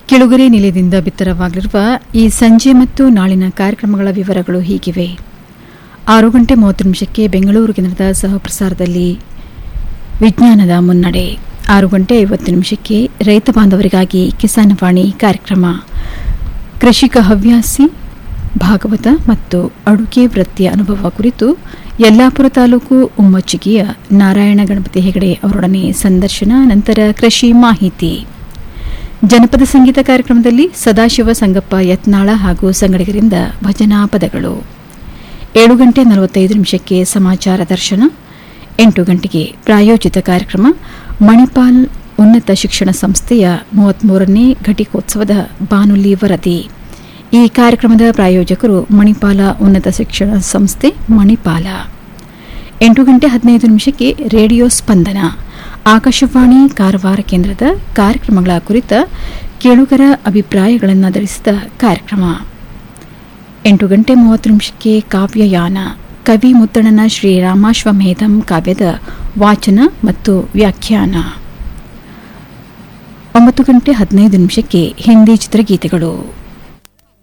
ಕೆಳುಗರೆ ನಿಲಯದಿಂದ ಬಿತ್ತರವಾಗಲಿರುವ ಈ ಸಂಜೆ ಮತ್ತು ನಾಳಿನ ಕಾರ್ಯಕ್ರಮಗಳ ವಿವರಗಳು ಹೀಗಿವೆ ಆರು ಗಂಟೆ ಮೂವತ್ತು ನಿಮಿಷಕ್ಕೆ ಬೆಂಗಳೂರು ಕೇಂದ್ರದ ಸಹಪ್ರಸಾರದಲ್ಲಿ ವಿಜ್ಞಾನದ ಮುನ್ನಡೆ ಆರು ಗಂಟೆ ಐವತ್ತು ನಿಮಿಷಕ್ಕೆ ರೈತ ಬಾಂಧವರಿಗಾಗಿ ಕಿಸಾನ್ ವಾಣಿ ಕಾರ್ಯಕ್ರಮ ಕೃಷಿಕ ಹವ್ಯಾಸಿ ಭಾಗವತ ಮತ್ತು ಅಡುಗೆ ವೃತ್ತಿಯ ಅನುಭವ ಕುರಿತು ಯಲ್ಲಾಪುರ ತಾಲೂಕು ಉಮ್ಮಚ್ಚಿಗೆಯ ನಾರಾಯಣ ಗಣಪತಿ ಹೆಗಡೆ ಅವರೊಡನೆ ಸಂದರ್ಶನ ನಂತರ ಕೃಷಿ ಮಾಹಿತಿ ಜನಪದ ಸಂಗೀತ ಕಾರ್ಯಕ್ರಮದಲ್ಲಿ ಸದಾಶಿವ ಸಂಗಪ್ಪ ಯತ್ನಾಳ ಹಾಗೂ ಸಂಗಡಿಗರಿಂದ ಭಜನಾ ಪದಗಳು ಏಳು ಗಂಟೆ ನಲವತ್ತೈದು ನಿಮಿಷಕ್ಕೆ ಸಮಾಚಾರ ದರ್ಶನ ಎಂಟು ಗಂಟೆಗೆ ಪ್ರಾಯೋಜಿತ ಕಾರ್ಯಕ್ರಮ ಮಣಿಪಾಲ್ ಉನ್ನತ ಶಿಕ್ಷಣ ಸಂಸ್ಥೆಯ ಮೂವತ್ಮೂರನೇ ಘಟಿಕೋತ್ಸವದ ಬಾನುಲಿ ವರದಿ ಈ ಕಾರ್ಯಕ್ರಮದ ಪ್ರಾಯೋಜಕರು ಮಣಿಪಾಲ ಉನ್ನತ ಶಿಕ್ಷಣ ಸಂಸ್ಥೆ ಮಣಿಪಾಲ ಎಂಟು ಗಂಟೆ ಹದಿನೈದು ನಿಮಿಷಕ್ಕೆ ರೇಡಿಯೋ ಸ್ಪಂದನ ಆಕಾಶವಾಣಿ ಕಾರವಾರ ಕೇಂದ್ರದ ಕಾರ್ಯಕ್ರಮಗಳ ಕುರಿತ ಕೇಳುಗರ ಅಭಿಪ್ರಾಯಗಳನ್ನಾಧರಿಸಿದ ಕಾರ್ಯಕ್ರಮ ಎಂಟು ಗಂಟೆ ಮೂವತ್ತು ನಿಮಿಷಕ್ಕೆ ಕಾವ್ಯಯಾನ ಕವಿ ಮುತ್ತಣ್ಣನ ಶ್ರೀ ರಾಮಾಶ್ವಮೇಧಂ ಕಾವ್ಯದ ವಾಚನ ಮತ್ತು ವ್ಯಾಖ್ಯಾನ ಒಂಬತ್ತು ಗಂಟೆ ಹದಿನೈದು ನಿಮಿಷಕ್ಕೆ ಹಿಂದಿ ಚಿತ್ರಗೀತೆಗಳು